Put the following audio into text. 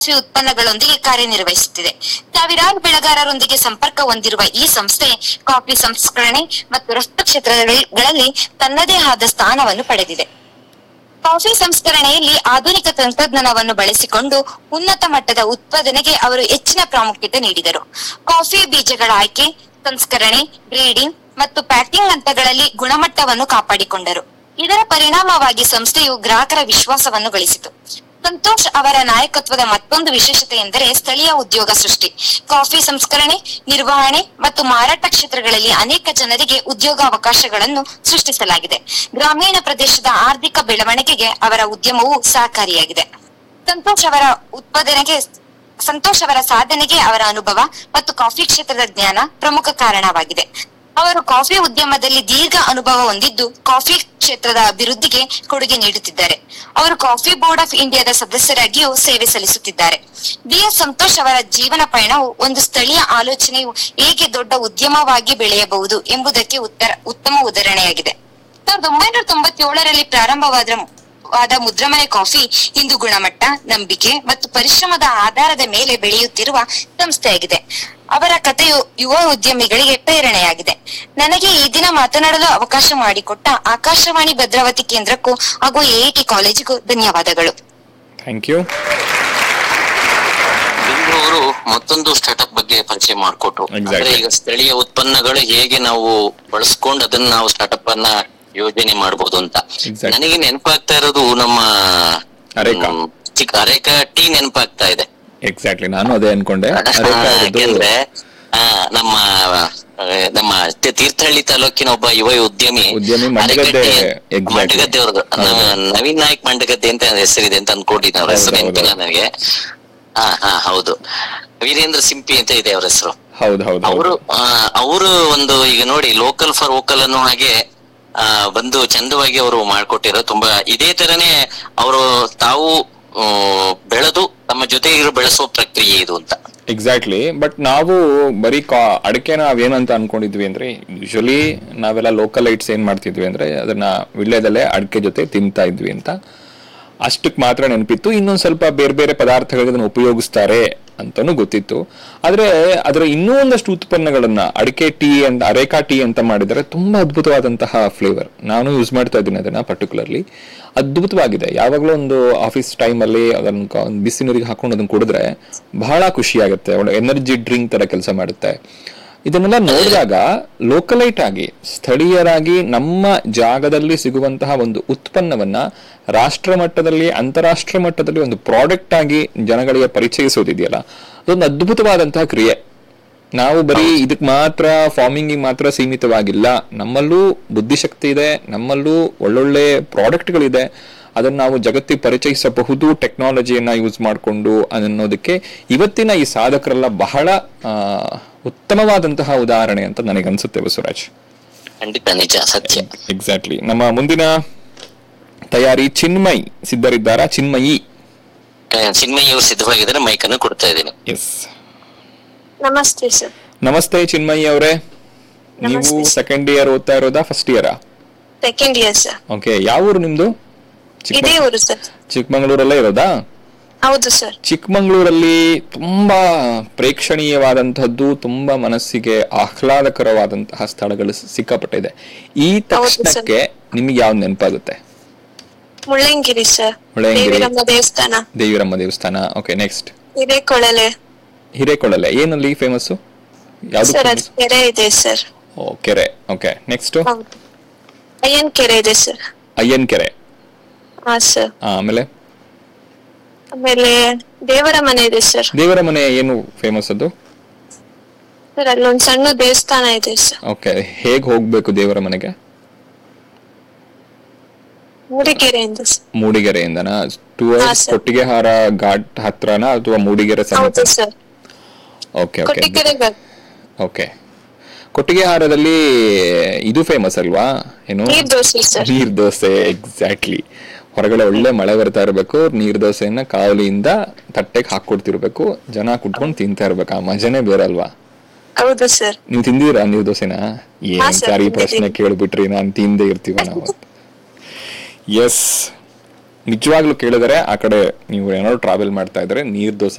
Coffee ಉತ್ಪನ್ನಗಳೊಂದಿಗೆ ಕಾರ್ಯನಿರ್ವಹಿಸುತ್ತಿದೆ ಸಾವಿರಾರು ಬೆಳೆಗಾರರೊಂದಿಗೆ ಸಂಪರ್ಕ ಹೊಂದಿರುವ ಈ ಸಂಸ್ಥೆ ಕಾಫಿ ಸಂಸ್ಕರಣೆ ಮತ್ತು ರಫ್ತು ಕ್ಷೇತ್ರಗಳಲ್ಲಿ ತನ್ನದೇ ಆದ ಸ್ಥಾನವನ್ನು ಪಡೆದಿದೆ ಕಾಫಿ ಸಂಸ್ಕರಣೆಯಲ್ಲಿ ಆಧುನಿಕ ತಂತ್ರಜ್ಞಾನವನ್ನು ಬಳಸಿಕೊಂಡು ಉನ್ನತ ಮಟ್ಟದ ಉತ್ಪಾದನೆಗೆ ಅವರು ಹೆಚ್ಚಿನ ಪ್ರಾಮುಖ್ಯತೆ ನೀಡಿದರು ಕಾಫಿ ಬೀಜಗಳ ಆಯ್ಕೆ ಸಂಸ್ಕರಣೆ ಬ್ರೀಡಿಂಗ್ ಮತ್ತು ಪ್ಯಾಕಿಂಗ್ ಹಂತಗಳಲ್ಲಿ ಗುಣಮಟ್ಟವನ್ನು ಕಾಪಾಡಿಕೊಂಡರು ಇದರ ಪರಿಣಾಮವಾಗಿ ಸಂಸ್ಥೆಯು ಗ್ರಾಹಕರ ವಿಶ್ವಾಸವನ್ನು ಗಳಿಸಿತು ಸಂತೋಷ್ ಅವರ ನಾಯಕತ್ವದ ಮತ್ತೊಂದು ವಿಶೇಷತೆ ಎಂದರೆ ಸ್ಥಳೀಯ ಉದ್ಯೋಗ ಸೃಷ್ಟಿ ಕಾಫಿ ಸಂಸ್ಕರಣೆ ನಿರ್ವಹಣೆ ಮತ್ತು ಮಾರಾಟ ಕ್ಷೇತ್ರಗಳಲ್ಲಿ ಅನೇಕ ಜನರಿಗೆ ಉದ್ಯೋಗಾವಕಾಶಗಳನ್ನು ಸೃಷ್ಟಿಸಲಾಗಿದೆ ಗ್ರಾಮೀಣ ಪ್ರದೇಶದ ಆರ್ಥಿಕ ಬೆಳವಣಿಗೆಗೆ ಅವರ ಉದ್ಯಮವು ಸಹಕಾರಿಯಾಗಿದೆ ಸಂತೋಷ್ ಅವರ ಉತ್ಪಾದನೆಗೆ ಸಂತೋಷ್ ಅವರ ಸಾಧನೆಗೆ ಅವರ ಅನುಭವ ಮತ್ತು ಕಾಫಿ ಕ್ಷೇತ್ರದ ಜ್ಞಾನ ಪ್ರಮುಖ ಕಾರಣವಾಗಿದೆ ಅವರು ಕಾಫಿ ಉದ್ಯಮದಲ್ಲಿ ದೀರ್ಘ ಅನುಭವ ಹೊಂದಿದ್ದು ಕಾಫಿ ಕ್ಷೇತ್ರದ ಅಭಿವೃದ್ಧಿಗೆ ಕೊಡುಗೆ ನೀಡುತ್ತಿದ್ದಾರೆ ಅವರು ಕಾಫಿ ಬೋರ್ಡ್ ಆಫ್ ಇಂಡಿಯಾದ ಸದಸ್ಯರಾಗಿಯೂ ಸೇವೆ ಸಲ್ಲಿಸುತ್ತಿದ್ದಾರೆ ಬಿ ಎಸ್ ಸಂತೋಷ್ ಅವರ ಜೀವನ ಪಯಣವು ಒಂದು ಸ್ಥಳೀಯ ಆಲೋಚನೆಯು ಹೇಗೆ ದೊಡ್ಡ ಉದ್ಯಮವಾಗಿ ಬೆಳೆಯಬಹುದು ಎಂಬುದಕ್ಕೆ ಉತ್ತರ ಉತ್ತಮ ಉದಾಹರಣೆಯಾಗಿದೆ ಸಾವಿರದ ಒಂಬೈನೂರ ತೊಂಬತ್ತೇಳರಲ್ಲಿ ಪ್ರಾರಂಭವಾದ ವಾದ ಮುದ್ರಮನೆ ಕಾಫಿ ಇಂದು ಗುಣಮಟ್ಟ ನಂಬಿಕೆ ಮತ್ತು ಪರಿಶ್ರಮದ ಆಧಾರದ ಮೇಲೆ ಬೆಳೆಯುತ್ತಿರುವ ಸಂಸ್ಥೆಯಾಗಿದೆ ಅವರ ಕಥೆಯು ಯುವ ಉದ್ಯಮಿಗಳಿಗೆ ಪ್ರೇರಣೆಯಾಗಿದೆ ನನಗೆ ಈ ದಿನ ಮಾತನಾಡಲು ಅವಕಾಶ ಮಾಡಿಕೊಟ್ಟ ಆಕಾಶವಾಣಿ ಭದ್ರಾವತಿ ಕೇಂದ್ರಕ್ಕೂ ಹಾಗೂ ಎಐಟಿ ಕಾಲೇಜಿಗೂ ಧನ್ಯವಾದಗಳು ಥ್ಯಾಂಕ್ ಯು ಬಿಂದು ಅವರು ಮತ್ತೊಂದು ಸ್ಟಾರ್ಟ್ಅಪ್ ಬಗ್ಗೆ ಪರಿಚಯ ಮಾಡಿಕೊಟ್ರು Exactly. ಅಂದ್ರೆ ಈಗ ಸ್ಥಳೀಯ ಉತ್ಪನ್ನಗಳು ಹೇಗೆ ನಾವು ಬಳಸ್ಕೊಂಡು ಅದನ್ನ ನಾವು ಸ್ಟಾರ್ಟ್ಅಪ್ ಅನ್ನ ಯೋಜನೆ ಮಾಡಬಹುದು ಅಂತ Exactly. ನನಗೆ ನೆನಪಾಗ್ತಾ ಇರೋದು ನಮ್ಮ ಅರೇಕಾ. ಹ್ಮ್, ಚಿಕ್ಕ ಅರೇಕಾ ಟೀ ನೆನಪಾಗ್ತಾ ಇದೆ ಎಕ್ಸಾಕ್ಟ್ಲಿ ನಾನು ಅದೇ ಅನ್ಕೊಂಡೆ ಅರೇಕಾ ಅವ್ರದ್ದು ಯಾಕೆಂದ್ರೆ ಆ, ನಮ್ಮ ಆ, ನಮ್ಮ ತಿ- ತೀರ್ಥಹಳ್ಳಿ ತಾಲೂಕಿನ ಒಬ್ಬ ಯುವ ಉದ್ಯಮಿ ಉದ್ಯಮಿ ಮಂಡಗದ್ದೆ, exactly. ಮಂಡಗದ್ದೆ ಅವ್ರದ್ದು ಹೌದು. ನವೀನ್ ನಾಯ್ಕ್ ಮಂಡಗದ್ದೆ ಅಂತ ಹೆಸರಿದೆ ಅಂತ ಅನ್ಕೊಂಡಿದ್ದೆ ಅವ್ರ ಹೆಸರು ಹೌದು, ನೆನಪಿಲ್ಲ ಹೌದು. ನನಗೆ ಹಾ ಹಾ ಹೌದು ವೀರೇಂದ್ರ ಸಿಂಪಿ ಅಂತ ಇದೆ ಅವ್ರ ಹೆಸರು ಹೌದು ಹೌದು ಹೌದು ಅವರು ಅವರು ಒಂದು ಈಗ ನೋಡಿ ಲೋಕಲ್ ಫಾರ್ ವೋಕಲ್ ಅನ್ನೋ ಹಾಗೆ ಆ, ಬಂದು ಚಂದವಾಗಿ ಅವರು ಮಾಡ್ಕೊಟ್ಟಿರೋ ತುಂಬಾ ಇದೇ ತರನೇ ಅವರು ತಾವು ಆ, ಬೆಳೆದು ತಮ್ಮ ಜೊತೆ ಇರೋ ಬೆಳೆಸೋ ಪ್ರಕ್ರಿಯೆ ಇದು ಅಂತ ಎಕ್ಸಾಕ್ಟ್ಲಿ ಬಟ್ ನಾವು ಬರೀ ಕಾ ಅಡಿಕೆ ನಾವೇನಂತ ಅನ್ಕೊಂಡಿದ್ವಿ ಅಂದ್ರೆ ಯೂಶಲಿ ನಾವೆಲ್ಲ ಲೋಕಲ್ ಐಟ್ಸ್ ಏನ್ ಮಾಡ್ತಿದ್ವಿ ಅಂದ್ರೆ ಅದನ್ನ ವಿಳ್ಯದಲ್ಲೇ ಅಡಿಕೆ ಜೊತೆ ತಿಂತಾ ಇದ್ವಿ ಅಂತ ಅಷ್ಟಕ್ಕೆ ಮಾತ್ರ ನೆನಪಿತ್ತು ಇನ್ನೊಂದ್ ಸ್ವಲ್ಪ ಬೇರೆ ಬೇರೆ ಪದಾರ್ಥಗಳಿಗೆ ಅದನ್ನ ಉಪಯೋಗಿಸ್ತಾರೆ ಅಂತಾನು ಗೊತ್ತಿತ್ತು ಆದ್ರೆ ಅದರ ಇನ್ನೂ ಒಂದಷ್ಟು ಉತ್ಪನ್ನಗಳನ್ನ ಅಡಿಕೆ ಟೀ ಅಂತ ಅರೇಕಾ ಟೀ ಅಂತ ಮಾಡಿದರೆ ತುಂಬಾ ಅದ್ಭುತವಾದಂತಹ ಫ್ಲೇವರ್ ನಾನು ಯೂಸ್ ಮಾಡ್ತಾ ಇದ್ದೀನಿ ಅದನ್ನ ಪರ್ಟಿಕ್ಯುಲರ್ಲಿ ಅದ್ಭುತವಾಗಿದೆ ಯಾವಾಗಲೂ ಒಂದು ಆಫೀಸ್ ಟೈಮಲ್ಲಿ ಅದನ್ನ ಕ- ಒಂದ್ ಬಿಸಿ ನೀರಿಗೆ ಹಾಕೊಂಡು ಅದನ್ನ ಕುಡಿದ್ರೆ ಬಹಳ ಖುಷಿ ಆಗುತ್ತೆ ಒಳ್ಳೆ ಎನರ್ಜಿ ಡ್ರಿಂಕ್ ತರ ಕೆಲಸ ಮಾಡುತ್ತೆ ಇದನ್ನೆಲ್ಲ ನೋಡಿದಾಗ ಲೋಕಲೈಟ್ ಆಗಿ ಸ್ಥಳೀಯರಾಗಿ ನಮ್ಮ ಜಾಗದಲ್ಲಿ ಸಿಗುವಂತಹ ಒಂದು ಉತ್ಪನ್ನವನ್ನ ರಾಷ್ಟ್ರ ಮಟ್ಟದಲ್ಲಿ ಅಂತಾರಾಷ್ಟ್ರ ಮಟ್ಟದಲ್ಲಿ ಒಂದು ಪ್ರಾಡಕ್ಟ್ ಆಗಿ ಜನಗಳಿಗೆ ಪರಿಚಯಿಸೋದಿದೆಯಲ್ಲ ಅದೊಂದು ಅದ್ಭುತವಾದಂತಹ ಕ್ರಿಯೆ ನಾವು ಬರೀ ಇದಕ್ ಮಾತ್ರ ಫಾರ್ಮಿಂಗ್ ಮಾತ್ರ ಸೀಮಿತವಾಗಿಲ್ಲ ನಮ್ಮಲ್ಲೂ ಬುದ್ಧಿಶಕ್ತಿ ಇದೆ ನಮ್ಮಲ್ಲೂ ಒಳ್ಳೊಳ್ಳೆ ಪ್ರಾಡಕ್ಟ್ಗಳಿದೆ ಅದನ್ನ ನಾವು ಜಗತ್ತಿಗೆ ಪರಿಚಯಿಸಬಹುದು ಟೆಕ್ನಾಲಜಿಯನ್ನ ಯೂಸ್ ಮಾಡಿಕೊಂಡು ಅನ್ನೋದಕ್ಕೆ ಇವತ್ತಿನ ಈ ಸಾಧಕರೆಲ್ಲ ಬಹಳ ಆ, ಉತ್ತಮವಾದಂತಹ ಉದಾಹರಣೆ ಅಂತ ನನಗನ್ಸುತ್ತೆ ಬಸವರಾಜ್ ಖಂಡಿತ ನಿಜ ಸತ್ಯ ಎಕ್ಸಾಕ್ಟ್ಲಿ ನಮ್ಮ ಮುಂದಿನ ತಯಾರಿ ಚಿನ್ಮಯ್ ಸಿದ್ಧರಿದ್ದಾರಾ ಚಿನ್ಮಯಿ ಚಿನ್ಮಯಿ ಅವರು ಸಿದ್ಧವಾಗಿದ್ದಾರೆ ಮೈಕ್ ಅನ್ನು ಕೊಡ್ತಾ ಇದ್ದೀನಿ ಎಸ್ ನಮಸ್ತೆ ಸರ್ ನಮಸ್ತೆ ಚಿನ್ಮಯಿ ಅವರೇ ನೀವು ನಮಸ್ತೆ. ಸೆಕೆಂಡ್ ಇಯರ್ ಓದ್ತಾ ಇರೋದಾ ಫಸ್ಟ್ ಇಯರಾ ಸೆಕೆಂಡ್ ಇಯರ್ ಸರ್ ಓಕೆ ಯಾವ ಊರು ನಿಮ್ದು ಚಿಕ್ಕ ಇದೇ ಊರು ಸರ್ ಚಿಕ್ಕಮಂಗ್ಳೂರಲ್ಲೇ ಇರೋದಾ ಹೌದು ಸರ್ ಚಿಕ್ಕಮಂಗ್ಳೂರಲ್ಲಿ ತುಂಬಾ ಪ್ರೇಕ್ಷಣೀಯವಾದಂತಹದ್ದು ತುಂಬಾ ಮನಸ್ಸಿಗೆ ಆಹ್ಲಾದಕರವಾದಂತಹ ಸ್ಥಳಗಳು ಸಿಕ್ಕಾಪಟ್ಟಿದೆ ಈ ತಕ್ಷಣಕ್ಕೆ ನಿಮಗೆ ಯಾವ್ದು ನೆನಪಾಗುತ್ತೆ ಮುಳ್ಳಂಗಿರಿ ಸರ್ ಮುಳ್ಳಯ್ಯನಗಿರಿ. ದೇವಿರಮ್ಮ ದೇವಸ್ಥಾನ ದೇವಿರಮ್ಮ ದೇವಸ್ಥಾನ ಓಕೆ ನೆಕ್ಸ್ಟ್ ಹಿರೇಕೊಳಲೆ ಹಿರೇಕೊಳ್ಳಲೆ ಏನಲ್ಲಿ ಫೇಮಸ್ಸು ಯಾವ್ದು ಸರ್ ಅದು ಕೆರೆ ಇದೆ ಸರ್ ಓ ಕೆರೆ ಓಕೆ ನೆಕ್ಸ್ಟ್ ಹೌದು ಅಯ್ಯನ್ ಕೆರೆ ಇದೆ ಸರ್ ಅಯ್ಯನ್ ಕೆರೆ ಹಾ ಸರ್ ಆ, ಆಮೇಲೆ ಆಮೇಲೆ ದೇವರ ಮನೆ ಇದೆ ಸರ್ ದೇವರ ಮನೆ ಏನು ಫೇಮಸ್ ಅದು ಸರ್ ಅಲ್ಲೊಂದ್ ಸಣ್ಣ ದೇವಸ್ಥಾನ ಇದೆ ಸರ್ ಓಕೆ ಹೇಗ್ ಹೋಗ್ಬೇಕು ದೇವರ ಮನೆಗೆ ಮೂಡಿಗೆರೆಯಿಂದ ಸರ್ ಮೂಡಿಗೆರೆಯಿಂದನಾ ಹಾ, ಟುವರ್ಡ್ಸ್ sir. ಕೊಟ್ಟಿಗೆಹಾರ ಘಾಟ್ ಹತ್ರನಾ ಅಥವಾ ಮೂಡಿಗೆರೆ ಹೌದು ಸಮೀಪ sir okay okay Kottigere okay ಕೊಟ್ಟಿಗೆಹಾರದಲ್ಲಿ ಇದು ಫೇಮಸ್ ಅಲ್ವಾ ಏನು ನೀರ್ ದೋಸೆ ಸರ್ ನೀರ್ ದೋಸೆ ಎಕ್ಸಾಕ್ಟ್ಲಿ ಹೊರಗಡೆ ಒಳ್ಳೆ ಮಳೆ ಬರ್ತಾ ಇರಬೇಕು ನೀರ್ ದೋಸೆಯನ್ನ ಕಾವಲಿಯಿಂದ ತಟ್ಟೆಗೆ ಹಾಕೊಡ್ತಿರ್ಬೇಕು ಜನ ಕುಟ್ಕೊಂಡು ತಿಂತಾ ಇರ್ಬೇಕು ಆ ಮಜಾನೇ ಬೇರೆ ಅಲ್ವಾ ಹೌದು ಸರ್ ನೀವು ತಿಂದಿರಾ ನೀರ್ ದೋಸೆನ ಏನ್ ಹಾ, sir, ಸಾರಿ ಪ್ರಶ್ನೆ ತಿಂದಿದ್ದೀನಿ. ಕೇಳ್ಬಿಟ್ರಿ ನಾನ್ ತಿಂದೇ ಇರ್ತೀವ ನಾವು ಎಸ್ ನಿಜವಾಗ್ಲೂ ಕೇಳಿದರೆ ಆ ಕಡೆ ನೀವು ಏನಾದ್ರು ಟ್ರಾವೆಲ್ ಮಾಡ್ತಾ ಇದ್ರೆ ನೀರ್ ದೋಸೆ